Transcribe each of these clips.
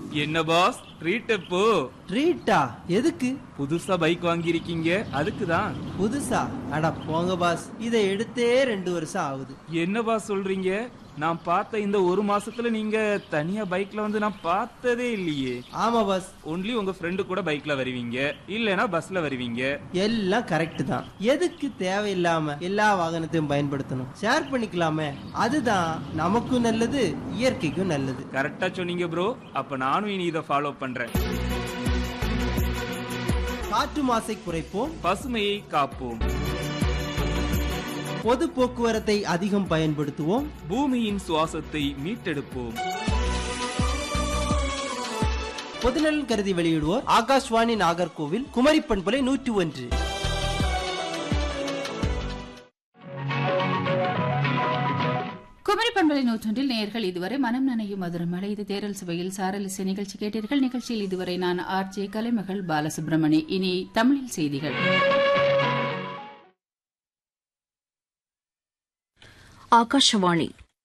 என்ன pass treat எப்போ ட்ரீட்டா எதுக்கு புதுசா பைக் வாங்கியிருக்கீங்க அதுக்கு தான் புதுசா அட போங்க பாஸ் இதை எடுத்தே ரெண்டு வருஷம் ஆகுது என்ன பாஸ் சொல்றீங்க நான் பார்த்த இந்த ஒரு மாசத்துல நீங்க தனியா பைக்ல வந்து நான் பார்த்ததே இல்லையே ஆமா பாஸ் ஒன்லி உங்க ஃப்ரெண்டு கூட பைக்ல வருவீங்க இல்லனா பஸ்ல வருவீங்க எல்லாம் கரெக்ட் தான் எதுக்கு தேவையில்லாம எல்லா வாகனத்தையும் பயன்படுத்தணும் ஷேர் பண்ணிக்கலாமே அதுதான் நமக்கும் நல்லது இயற்கைக்கும் நல்லது கரெக்டா சொன்னீங்க ப்ரோ அப்ப நானும் இனி இதை ஃபாலோ பண்றேன் காற்று மாசை குறைப்போம் பசுமையை காப்போம் பொது போக்குவரத்தை அதிகம் பயன்படுத்துவோம் பூமியின் சுவாசத்தை மீட்டெடுப்போம் பொதுநலன் கருதி வெளியிடுவோர் ஆகாஷ்வாணி நாகர்கோவில் குமரி பண்பலை நூற்றி ஒன்று குமரி பண்பலை நூற்றொன்றில் நேயர்கள் இதுவரை மனம் நனையும் மதுரம் மழை இது தேரல் சுவையில் சாரல் இசை நிகழ்ச்சி கேட்டீர்கள் நிகழ்ச்சியில் இதுவரை நான் ஆர் ஜே கலைமகள் பாலசுப்ரமணி இனி தமிழில் செய்திகள் ಆಕಾಶವಾಣಿ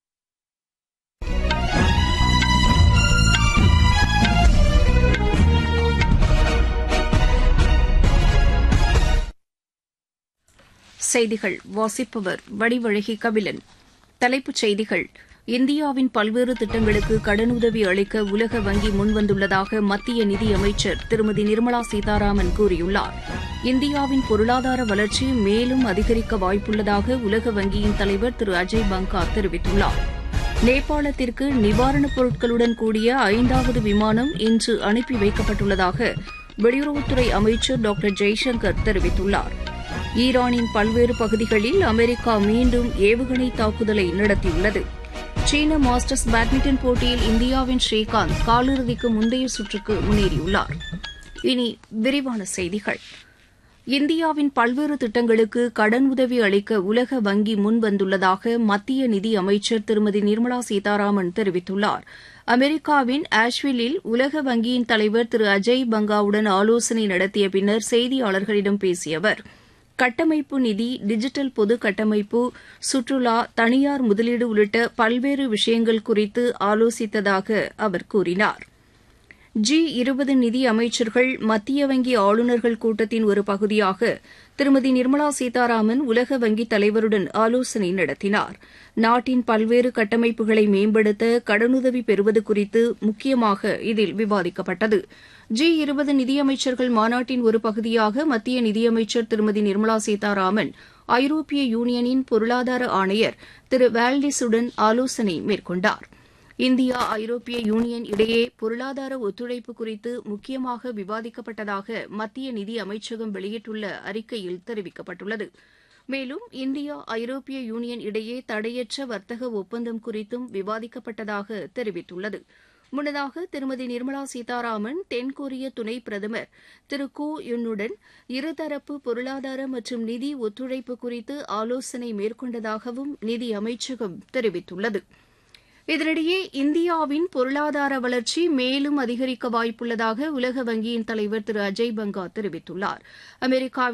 செய்திகள் வாசிப்பவர் வடிவழகி கபிலன் தலைப்புச் செய்திகள் இந்தியாவின் பல்வேறு திட்டங்களுக்கு கடனுதவி அளிக்க உலக வங்கி முன்வந்துள்ளதாக மத்திய நிதியமைச்சர் திருமதி நிர்மலா சீதாராமன் கூறியுள்ளார் இந்தியாவின் பொருளாதார வளர்ச்சி மேலும் அதிகரிக்க வாய்ப்புள்ளதாக உலக வங்கியின் தலைவர் திரு அஜய் பங்கா தெரிவித்துள்ளார் நேபாளத்திற்கு நிவாரணப் பொருட்களுடன் கூடிய ஐந்தாவது விமானம் இன்று அனுப்பி வைக்கப்பட்டுள்ளதாக வெளியுறவுத்துறை அமைச்சர் டாக்டர் ஜெய்சங்கர் தெரிவித்துள்ளார் ஈரானின் பல்வேறு பகுதிகளில் அமெரிக்கா மீண்டும் ஏவுகணை தாக்குதலை நடத்தியுள்ளது சீன மாஸ்டர்ஸ் பேட்மிண்டன் போட்டியில் இந்தியாவின் ஸ்ரீகாந்த் காலிறுதிக்கு முந்தைய சுற்றுக்கு முன்னேறியுள்ளார் இனி விரிவான செய்திகள் இந்தியாவின் பல்வேறு திட்டங்களுக்கு கடன் உதவி அளிக்க உலக வங்கி முன்வந்துள்ளதாக மத்திய நிதி அமைச்சர் திருமதி நிர்மலா சீதாராமன் தெரிவித்துள்ளார் அமெரிக்காவின் ஆஷ்வில்லில் உலக வங்கியின் தலைவர் திரு அஜய் பங்காவுடன் ஆலோசனை நடத்திய பின்னர் செய்தியாளர்களிடம் பேசிய அவர் கட்டமைப்பு நிதி டிஜிட்டல் பொது கட்டமைப்பு சுற்றுலா தனியார் முதலீடு உள்ளிட்ட பல்வேறு விஷயங்கள் குறித்து ஆலோசித்ததாக அவர் கூறினார் ஜி இருபது நிதி அமைச்சர்கள் மத்திய வங்கி ஆளுநர்கள் கூட்டத்தின் ஒரு பகுதியாக திருமதி நிர்மலா சீதாராமன் உலக வங்கி தலைவருடன் ஆலோசனை நடத்தினார் நாட்டின் பல்வேறு கட்டமைப்புகளை மேம்படுத்த கடனுதவி பெறுவது குறித்து முக்கியமாக இதில் விவாதிக்கப்பட்டது ஜி இருபது நிதியமைச்சர்கள் மாநாட்டின் ஒரு பகுதியாக மத்திய நிதியமைச்சர் திருமதி நிர்மலா சீதாராமன் ஐரோப்பிய யூனியனின் பொருளாதார ஆணையர் திரு வால்டிஸுடன் ஆலோசனை மேற்கொண்டார் இந்தியா ஐரோப்பிய யூனியன் இடையே பொருளாதார ஒத்துழைப்பு குறித்து முக்கியமாக விவாதிக்கப்பட்டதாக மத்திய நிதி அமைச்சகம் வெளியிட்டுள்ள அறிக்கையில் தெரிவிக்கப்பட்டுள்ளது மேலும் இந்தியா ஐரோப்பிய யூனியன் இடையே தடையற்ற வர்த்தக ஒப்பந்தம் குறித்தும் விவாதிக்கப்பட்டதாக தெரிவித்துள்ளது முன்னதாக திருமதி நிர்மலா சீதாராமன் தென்கொரிய துணை பிரதமர் திரு கூ யுன்னுடன் இருதரப்பு பொருளாதார மற்றும் நிதி ஒத்துழைப்பு குறித்து ஆலோசனை மேற்கொண்டதாகவும் நிதி அமைச்சகம் தெரிவித்துள்ளது இதனிடையே இந்தியாவின் பொருளாதார வளர்ச்சி மேலும் அதிகரிக்க வாய்ப்புள்ளதாக உலக வங்கியின் தலைவர் திரு அஜய் பங்கா தெரிவித்துள்ளார் அமெரிக்காவின்